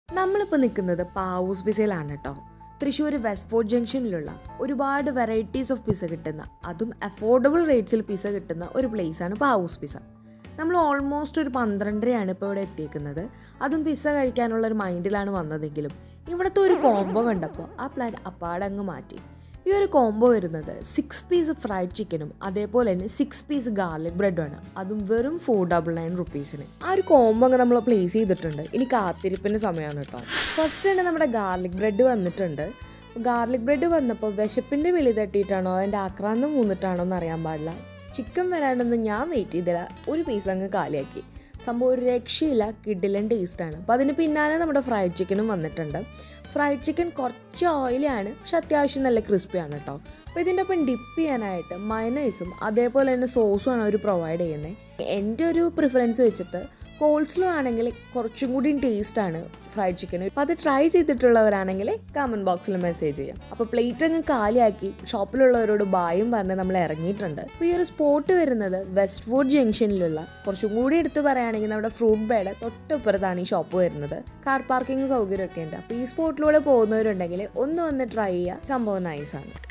നമ്മളിപ്പോൾ നിൽക്കുന്നത് പാവൂസ് പിസയിലാണ് കേട്ടോ തൃശ്ശൂർ വെസ്റ്റ് ഫോർട്ട് ജംഗ്ഷനിലുള്ള ഒരുപാട് വെറൈറ്റീസ് ഓഫ് പിസ കിട്ടുന്ന അതും അഫോർഡബിൾ റേറ്റ്സിൽ പിസ കിട്ടുന്ന ഒരു പ്ലേസാണ് പാവൂസ് പിസ നമ്മൾ ഓൾമോസ്റ്റ് ഒരു പന്ത്രണ്ടരയാണ് ഇപ്പോൾ ഇവിടെ എത്തിയേക്കുന്നത് അതും പിസ കഴിക്കാനുള്ള ഒരു മൈൻഡിലാണ് വന്നതെങ്കിലും ഇവിടുത്തെ ഒരു കോംബോ കണ്ടപ്പോൾ ആ പ്ലാൻ അപ്പാടങ്ങ് മാറ്റി ഈ ഒരു കോംബോ വരുന്നത് സിക്സ് പീസ് ഫ്രൈഡ് ചിക്കനും അതേപോലെ തന്നെ സിക്സ് പീസ് ഗാർലിക് ബ്രെഡുമാണ് അതും വെറും ഫോർ ഡബിൾ നയൻ റുപ്പീസിന് ആ ഒരു കോംബോ അങ്ങ് നമ്മൾ പ്ലേസ് ചെയ്തിട്ടുണ്ട് ഇനി കാത്തിരിപ്പിൻ്റെ സമയമാണ് കേട്ടോ ഫസ്റ്റ് തന്നെ നമ്മുടെ ഗാർലിക് ബ്രെഡ് വന്നിട്ടുണ്ട് ഗാർലിക് ബ്രെഡ് വന്നപ്പോൾ വിശപ്പിൻ്റെ വിളി തട്ടിയിട്ടാണോ അതിൻ്റെ ആക്രാന്തം മൂന്നിട്ടാണോ എന്ന് അറിയാൻ പാടില്ല ചിക്കൻ വരാനൊന്നും ഞാൻ വെയിറ്റ് ചെയ്തില്ല ഒരു പീസ് അങ്ങ് കാലിയാക്കി സംഭവം ഒരു രക്ഷയില്ല കിഡിലൻ ടേസ്റ്റാണ് അപ്പോൾ അതിന് പിന്നാലെ നമ്മുടെ ഫ്രൈഡ് ചിക്കനും വന്നിട്ടുണ്ട് ഫ്രൈഡ് ചിക്കൻ കുറച്ച് ഓയിലാണ് പക്ഷെ അത്യാവശ്യം നല്ല ക്രിസ്പിയാണ് കേട്ടോ അപ്പോൾ ഇതിൻ്റെ ഒപ്പം ഡിപ്പ് ചെയ്യാനായിട്ട് മയനൈസും അതേപോലെ തന്നെ സോസുമാണ് അവർ പ്രൊവൈഡ് ചെയ്യുന്നത് എൻ്റെ ഒരു പ്രിഫറൻസ് വെച്ചിട്ട് കോൾസ്ലോ ആണെങ്കിൽ കുറച്ചും കൂടി ടേസ്റ്റാണ് ഫ്രൈഡ് ചിക്കൻ അപ്പോൾ അത് ട്രൈ ചെയ്തിട്ടുള്ളവരാണെങ്കിൽ കമൻറ്റ് ബോക്സിൽ മെസ്സേജ് ചെയ്യാം അപ്പോൾ പ്ലേറ്റ് അങ്ങ് കാലിയാക്കി ഷോപ്പിലുള്ളവരോട് ബായും പറഞ്ഞ് നമ്മൾ ഇറങ്ങിയിട്ടുണ്ട് അപ്പോൾ ഈ ഒരു സ്പോട്ട് വരുന്നത് വെസ്റ്റ് ഫോർട്ട് ജംഗ്ഷനിലുള്ള കുറച്ചും കൂടി എടുത്ത് പറയുകയാണെങ്കിൽ നമ്മുടെ ഫ്രൂട്ട് ബേഡ് തൊട്ടപ്പുറത്താണ് ഈ ഷോപ്പ് വരുന്നത് കാർ പാർക്കിംഗ് സൗകര്യമൊക്കെ ഉണ്ട് അപ്പോൾ ഈ സ്പോട്ടിലൂടെ പോകുന്നവരുണ്ടെങ്കിൽ ഒന്ന് വന്ന് ട്രൈ ചെയ്യുക സംഭവം നൈസാണ്